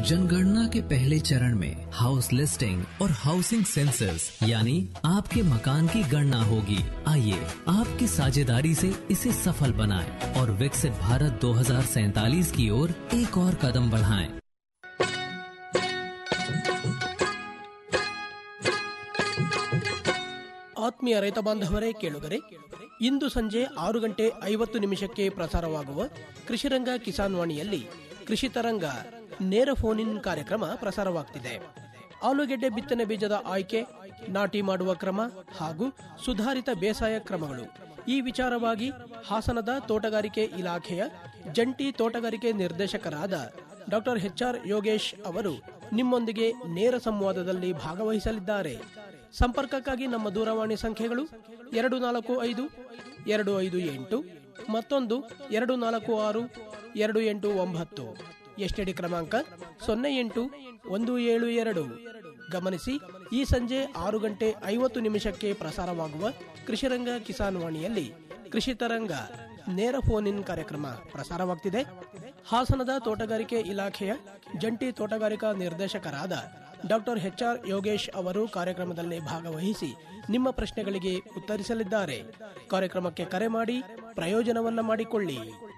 जनगणना के पहले चरण में हाउस लिस्टिंग और हाउसिंग सेंसस यानी आपके मकान की गणना होगी आइए आपकी साझेदारी से इसे सफल बनाएं और विकसित भारत 2047 की ओर एक और कदम बढ़ाएं। ಆತ್ಮೀಯ ರೈತ ಬಾಂಧವರೇ ಕೇಳುಗರೆ ಇಂದು ಸಂಜೆ ಆರು ಗಂಟೆ ಐವತ್ತು ನಿಮಿಷಕ್ಕೆ ಪ್ರಸಾರವಾಗುವ ಕೃಷಿರಂಗ ಕಿಸಾನ್ ವಾಣಿಯಲ್ಲಿ ಕೃಷಿ ತರಂಗ ನೇರ ಫೋನ್ ಇನ್ ಕಾರ್ಯಕ್ರಮ ಪ್ರಸಾರವಾಗ್ತಿದೆ ಆಲೂಗೆಡ್ಡೆ ಬಿತ್ತನೆ ಬೀಜದ ಆಯ್ಕೆ ನಾಟಿ ಮಾಡುವ ಕ್ರಮ ಹಾಗೂ ಸುಧಾರಿತ ಬೇಸಾಯ ಕ್ರಮಗಳು ಈ ವಿಚಾರವಾಗಿ ಹಾಸನದ ತೋಟಗಾರಿಕೆ ಇಲಾಖೆಯ ಜಂಟಿ ತೋಟಗಾರಿಕೆ ನಿರ್ದೇಶಕರಾದ ಡಾಕ್ಟರ್ ಎಚ್ಆರ್ ಯೋಗೇಶ್ ಅವರು ನಿಮ್ಮೊಂದಿಗೆ ನೇರ ಸಂವಾದದಲ್ಲಿ ಭಾಗವಹಿಸಲಿದ್ದಾರೆ ಸಂಪರ್ಕಕ್ಕಾಗಿ ನಮ್ಮ ದೂರವಾಣಿ ಸಂಖ್ಯೆಗಳು ಎರಡು ನಾಲ್ಕು ಐದು ಎರಡು ಐದು ಎಂಟು ಮತ್ತೊಂದು ಎರಡು ನಾಲ್ಕು ಆರು ಎರಡು ಎಂಟು ಒಂಬತ್ತು ಎಸ್ಟಿಡಿ ಕ್ರಮಾಂಕ ಸೊನ್ನೆ ಎಂಟು ಒಂದು ಏಳು ಎರಡು ಗಮನಿಸಿ ಈ ಸಂಜೆ ಆರು ಗಂಟೆ ಐವತ್ತು ನಿಮಿಷಕ್ಕೆ ಪ್ರಸಾರವಾಗುವ ಕೃಷಿರಂಗ ಕಿಸಾನ್ ವಾಣಿಯಲ್ಲಿ ಕೃಷಿ ತರಂಗ ನೇರ ಫೋನ್ ಇನ್ ಕಾರ್ಯಕ್ರಮ ಪ್ರಸಾರವಾಗ್ತಿದೆ ಹಾಸನದ ತೋಟಗಾರಿಕೆ ಇಲಾಖೆಯ ಜಂಟಿ ತೋಟಗಾರಿಕಾ ನಿರ್ದೇಶಕರಾದ ಡಾಕ್ಟರ್ ಎಚ್ಆರ್ ಯೋಗೇಶ್ ಅವರು ಕಾರ್ಯಕ್ರಮದಲ್ಲಿ ಭಾಗವಹಿಸಿ ನಿಮ್ಮ ಪ್ರಶ್ನೆಗಳಿಗೆ ಉತ್ತರಿಸಲಿದ್ದಾರೆ ಕಾರ್ಯಕ್ರಮಕ್ಕೆ ಕರೆ ಮಾಡಿ ಪ್ರಯೋಜನವನ್ನ ಮಾಡಿಕೊಳ್ಳಿ